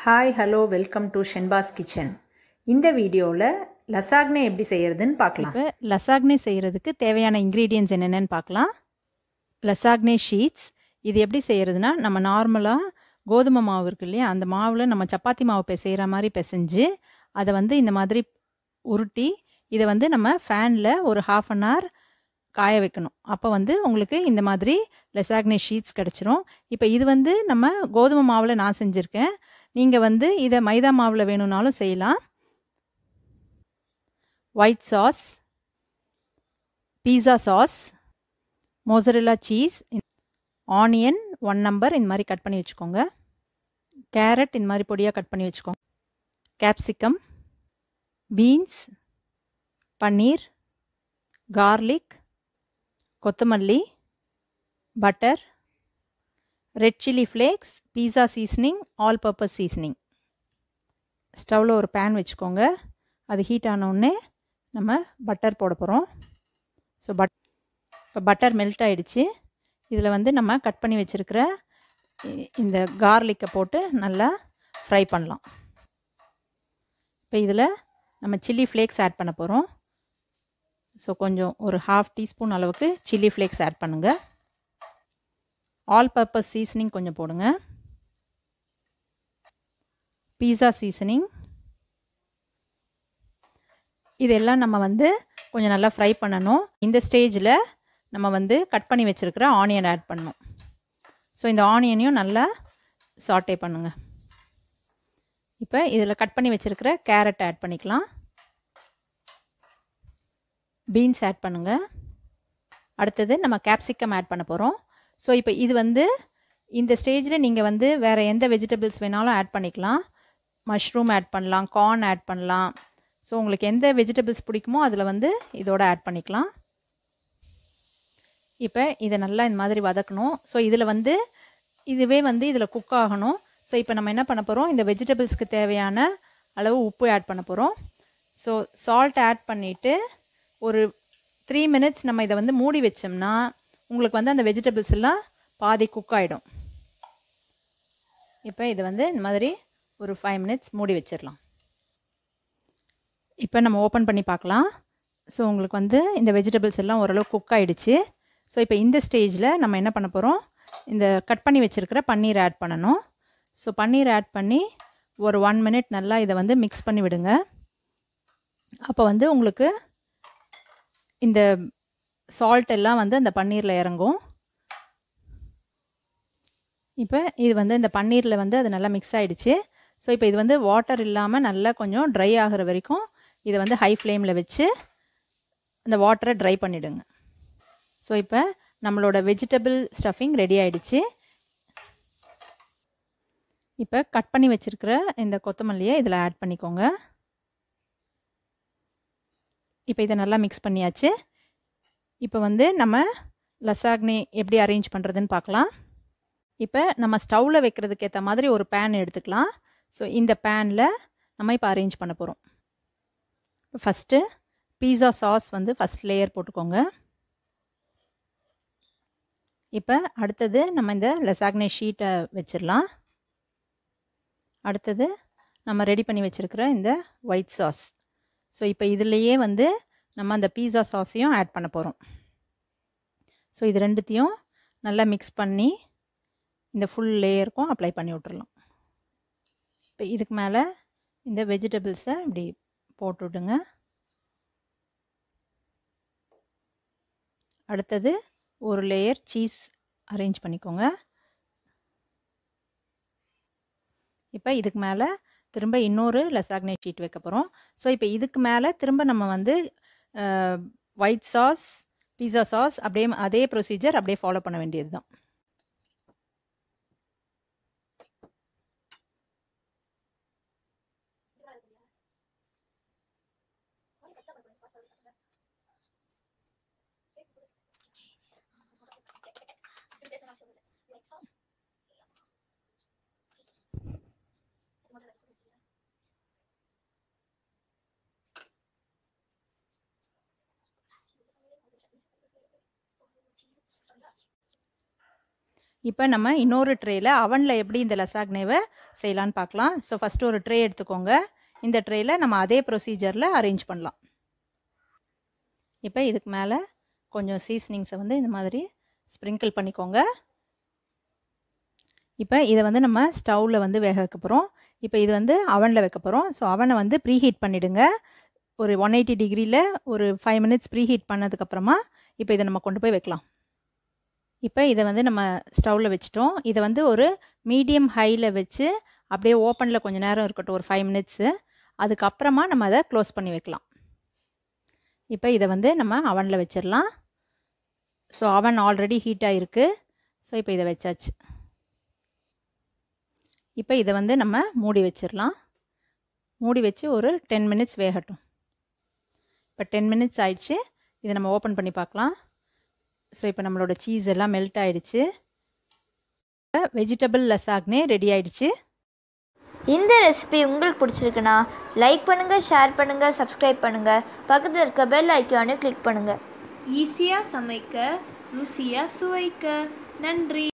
hi hello welcome to Shenba's kitchen இந்த வீடியோவில் லசாக்னே எப்படி செய்யறதுன்னு பார்க்கலாம் இப்போ லசாக்னே செய்கிறதுக்கு தேவையான இன்க்ரீடியன்ஸ் என்னென்னு பார்க்கலாம் லசாக்னே ஷீட்ஸ் இது எப்படி செய்கிறதுனா நம்ம நார்மலாக கோதுமை மாவு இருக்கு இல்லையா அந்த மாவில் நம்ம சப்பாத்தி மாவு பிசைகிற மாதிரி பிசைஞ்சு அதை வந்து இந்த மாதிரி உருட்டி இதை வந்து நம்ம ஃபேனில் ஒரு ஹாஃப் அன் ஹவர் காய வைக்கணும் அப்போ வந்து உங்களுக்கு இந்த மாதிரி லெசாக்னே ஷீட்ஸ் கிடச்சிரும் இப்போ இது வந்து நம்ம கோதுமை மாவில் நான் செஞ்சுருக்கேன் நீங்கள் வந்து இதை மைதா மாவில் வேணும்னாலும் செய்யலாம் white sauce pizza sauce mozzarella cheese onion one number இந்த மாதிரி கட் பண்ணி வச்சுக்கோங்க கேரட் இந்த மாதிரி பொடியாக கட் பண்ணி வச்சுக்கோங்க கேப்சிகம் பீன்ஸ் பன்னீர் கார்லிக் கொத்தமல்லி butter red chilli flakes pizza seasoning all purpose seasoning ஸ்டவ்வில் ஒரு பேன் வச்சுக்கோங்க அது ஹீட் ஆனவுடனே நம்ம பட்டர் போட போகிறோம் ஸோ பட் இப்போ பட்டர் மெல்ட் ஆகிடுச்சு இதில் வந்து நம்ம கட் பண்ணி வச்சுருக்கிற இந்த கார்லிக்கை போட்டு நல்லா ஃப்ரை பண்ணலாம் இப்போ இதில் நம்ம சில்லி ஃப்ளேக்ஸ் ஆட் பண்ண போகிறோம் ஸோ கொஞ்சம் ஒரு ஹாஃப் டீஸ்பூன் அளவுக்கு சில்லி ஃப்ளேக்ஸ் ஆட் பண்ணுங்கள் ஆல் பர்பஸ் சீசனிங் கொஞ்சம் போடுங்க பீஸா சீசனிங் இதெல்லாம் நம்ம வந்து கொஞ்சம் நல்லா ஃப்ரை பண்ணணும் இந்த ஸ்டேஜில் நம்ம வந்து கட் பண்ணி வச்சுருக்கிற ஆனியன் ஆட் பண்ணணும் ஸோ இந்த ஆனியனையும் நல்லா சாட்டே பண்ணுங்க இப்போ இதில் கட் பண்ணி வச்சுருக்கிற கேரட் ஆட் பண்ணிக்கலாம் பீன்ஸ் ஆட் பண்ணுங்கள் அடுத்தது நம்ம கேப்சிகம் ஆட் பண்ண போகிறோம் ஸோ இப்போ இது வந்து இந்த ஸ்டேஜில் நீங்கள் வந்து வேறு எந்த வெஜிடபிள்ஸ் வேணாலும் ஆட் பண்ணிக்கலாம் மஷ்ரூம் ஆட் பண்ணலாம் கார்ன் ஆட் பண்ணலாம் ஸோ உங்களுக்கு எந்த வெஜிடபிள்ஸ் பிடிக்குமோ அதில் வந்து இதோட ஆட் பண்ணிக்கலாம் இப்போ இதை நல்லா இந்த மாதிரி வதக்கணும் ஸோ இதில் வந்து இதுவே வந்து இதில் குக் ஆகணும் ஸோ இப்போ நம்ம என்ன பண்ண போகிறோம் இந்த வெஜிடபிள்ஸ்க்கு தேவையான அளவு உப்பு ஆட் பண்ண போகிறோம் ஸோ சால்ட் ஆட் பண்ணிவிட்டு ஒரு த்ரீ மினிட்ஸ் நம்ம இதை வந்து மூடி வச்சோம்னா உங்களுக்கு வந்து அந்த வெஜிடபிள்ஸ் எல்லாம் பாதி குக் ஆகிடும் இப்போ இது வந்து இந்த மாதிரி ஒரு ஃபைவ் மினிட்ஸ் மூடி வச்சிடலாம் இப்போ நம்ம ஓப்பன் பண்ணி பார்க்கலாம் ஸோ உங்களுக்கு வந்து இந்த வெஜிடபிள்ஸ் எல்லாம் ஓரளவு குக் ஆகிடுச்சு ஸோ இப்போ இந்த ஸ்டேஜில் நம்ம என்ன பண்ண போகிறோம் இந்த கட் பண்ணி வச்சுருக்கிற பன்னீர் ஆட் பண்ணணும் ஸோ பன்னீர் ஆட் பண்ணி ஒரு ஒன் மினிட் நல்லா இதை வந்து மிக்ஸ் பண்ணி விடுங்க அப்போ வந்து உங்களுக்கு இந்த சால்ட் எல்லாம் வந்து அந்த பன்னீரில் இறங்கும் இப்போ இது வந்து இந்த பன்னீரில் வந்து அது நல்லா மிக்ஸ் ஆகிடுச்சு ஸோ இப்போ இது வந்து வாட்டர் இல்லாமல் நல்லா கொஞ்சம் ட்ரை ஆகிற வரைக்கும் இதை வந்து ஹை ஃப்ளேமில் வச்சு அந்த வாட்டரை ட்ரை பண்ணிவிடுங்க ஸோ இப்போ நம்மளோட வெஜிடபிள் ஸ்டஃபிங் ரெடி ஆகிடுச்சு இப்போ கட் பண்ணி வச்சுருக்கிற இந்த கொத்தமல்லியை இதில் ஆட் பண்ணிக்கோங்க இப்போ இதை நல்லா மிக்ஸ் பண்ணியாச்சு இப்போ வந்து நம்ம லசாக்னி எப்படி அரேஞ்ச் பண்ணுறதுன்னு பார்க்கலாம் இப்போ நம்ம ஸ்டவ்வில் வைக்கிறதுக்கு ஏற்ற மாதிரி ஒரு பேன் எடுத்துக்கலாம் ஸோ இந்த பேனில் நம்ம இப்போ அரேஞ்ச் பண்ண போகிறோம் ஃபஸ்ட்டு பீஸா சாஸ் வந்து ஃபஸ்ட் லேயர் போட்டுக்கோங்க இப்போ அடுத்தது நம்ம இந்த லெசாக்னே ஷீட்டை வச்சிடலாம் அடுத்தது நம்ம ரெடி பண்ணி வச்சுருக்கிற இந்த ஒயிட் சாஸ் ஸோ இப்போ இதுலேயே வந்து நம்ம அந்த பீஸா சாஸையும் ஆட் பண்ண போகிறோம் ஸோ இது ரெண்டுத்தையும் நல்லா மிக்ஸ் பண்ணி இந்த ஃபுல் லேயருக்கும் அப்ளை பண்ணி விட்டுறலாம் இப்போ இதுக்கு மேலே இந்த வெஜிடபிள்ஸை இப்படி போட்டு விடுங்க அடுத்தது ஒரு லேயர் சீஸ் அரேஞ்ச் பண்ணிக்கோங்க இப்போ இதுக்கு மேலே திரும்ப இன்னொரு லெசாக்னே ஷீட் வைக்க போகிறோம் ஸோ இப்போ இதுக்கு மேலே திரும்ப நம்ம வந்து ஒயிட் சாஸ் பீஸா சாஸ் அப்படியே அதே ப்ரொசீஜர் அப்படியே ஃபாலோ பண்ண வேண்டியது தான் இப்போ நம்ம இன்னொரு ட்ரேயில் அவனில் எப்படி இந்த லசாக்னேவை செய்யலான்னு பார்க்கலாம் ஸோ ஃபஸ்ட்டு ஒரு ட்ரே எடுத்துக்கோங்க இந்த ட்ரேயில் நம்ம அதே ப்ரொசீஜரில் அரேஞ்ச் பண்ணலாம் இப்போ இதுக்கு மேலே கொஞ்சம் சீசனிங்ஸை வந்து இந்த மாதிரி ஸ்ப்ரிங்கிள் பண்ணிக்கோங்க இப்போ இதை வந்து நம்ம ஸ்டவ்வில் வந்து வேக வைக்க போகிறோம் இப்போ இது வந்து அவனில் வைக்க போகிறோம் ஸோ அவனை வந்து ப்ரீ ஹீட் பண்ணிவிடுங்க ஒரு ஒன் எயிட்டி டிகிரியில் ஒரு ஃபைவ் மினிட்ஸ் ப்ரீ ஹீட் பண்ணதுக்கப்புறமா இப்போ இதை நம்ம கொண்டு போய் வைக்கலாம் இப்போ இதை வந்து நம்ம ஸ்டவ்வில் வச்சுட்டோம் இதை வந்து ஒரு மீடியம் ஹையில் வச்சு அப்படியே ஓப்பனில் கொஞ்சம் நேரம் இருக்கட்டும் ஒரு ஃபைவ் மினிட்ஸு அதுக்கப்புறமா நம்ம அதை க்ளோஸ் பண்ணி வைக்கலாம் இப்போ இதை வந்து நம்ம அவனில் வச்சிடலாம் ஸோ அவன் ஆல்ரெடி ஹீட்டாக இருக்குது ஸோ இப்போ இதை வச்சாச்சு இப்போ இதை வந்து நம்ம மூடி வச்சிடலாம் மூடி வச்சு ஒரு டென் மினிட்ஸ் வேகட்டும் இப்போ டென் மினிட்ஸ் ஆயிடுச்சு இதை நம்ம ஓப்பன் பண்ணி பார்க்கலாம் ஸோ இப்போ நம்மளோட சீஸ் எல்லாம் மெல்ட் ஆயிடுச்சு வெஜிடபிள் லசாக்னே ரெடி ஆயிடுச்சு இந்த ரெசிபி உங்களுக்கு பிடிச்சிருக்குன்னா லைக் பண்ணுங்கள் ஷேர் பண்ணுங்கள் சப்ஸ்கிரைப் பண்ணுங்கள் பக்கத்தில் இருக்க பெல் ஐக்கானு கிளிக் பண்ணுங்கள் ஈஸியாக சமைக்க ருசியாக சுவைக்க நன்றி